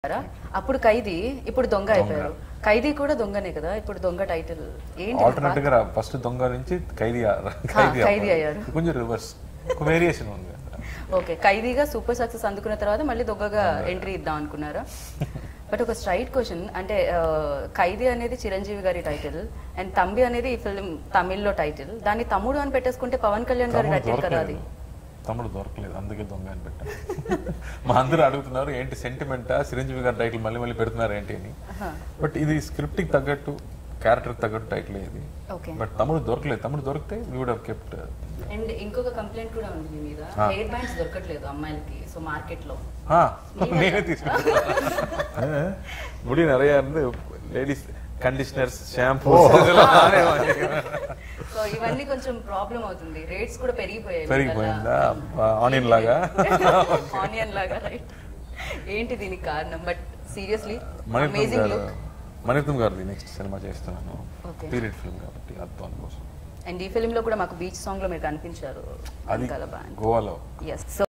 చేశారా? అప్పుడు ఖైదీ ఇప్పుడు దొంగ అయిపోయారు ఖైదీ కూడా దొంగనే కదా ఇప్పుడు దొంగ టైటిల్ ఏంటి ఆల్టర్నేట్ గా ఫస్ట్ దొంగ నుంచి ఖైదీ ఆ- ఖైదీ అవ్వాలి. అయ్యారు. కొంచెం రివర్స్ ఒక వేరియేషన్ ఉంది ఓకే ఖైదీగా సూపర్ సక్సెస్ అందుకున్న తర్వాత మళ్ళీ దొంగగా ఎంట్రీ ఇద్దాం అనుకున్నారా బట్ ఒక స్ట్రైట్ క్వశ్చన్ అంటే ఆ, ఖైదీ అనేది చిరంజీవి గారి టైటిల్ అండ్ తంబి అనేది ఈ ఫిల్మ్ తమిళ్లో టైటిల్ దాన్ని తమ్ముడు అని పెట్టేసుకుంటే పవన్ కళ్యాణ్ గారి తమ్ముడు టైటిల్ కదా అది దొరకలేదు తమ్ముడు దొరకలేదు అందుకే దొంగ అని పెట్టాను మా అందరూ అడుగుతున్నారు ఏంటి సెంటిమెంటా చిరంజీవి గారి టైటిల్ మళ్ళీ మళ్ళీ పెడుతున్నారు ఏంటి అని బట్ ఇది స్క్రిప్ట్ కి తగ్గట్టు క్యారెక్టర్ తగ్గట్టు టైటిల్ ఇది ఓకే బట్ తమ్ముడు దొరకలేదు తమ్ముడు దొరికితే we would have kept and ఇంకొక కంప్లైంట్ కూడా ఉంది మీ మీద ఆ. హెయిర్ బ్యాండ్స్ దొరకట్లేదు అమ్మాయిలకి సో మార్కెట్ లో నేనే తీసుకుంటా ముడి நிறைய இருந்து లేడీస్ కండిషనర్స్ షాంపూ సో ఇవన్నీ కొంచెం ప్రాబ్లం అవుతుంది రేట్స్ కూడా పెరిగిపోయాయి పెరిగిపోయిందా ఆనియన్ లాగా ఆనియన్ లాగా రైట్ ఏంటి దీనికి కారణం బట్ సీరియస్లీ మణిరత్నం అమేజింగ్ గారు లుక్ మణిరత్నం గారిది నెక్స్ట్ సినిమా చేస్తున్నాను Okay. పీరియడ్ ఫిల్మ్ కాబట్టి అద్భుతం కోసం అండ్ ఈ ఫిల్మ్ లో కూడా మాకు బీచ్ సాంగ్ లో మీరు కనిపించారు అది వెనకాల బ్యాండ్ గోవాలో ఎస్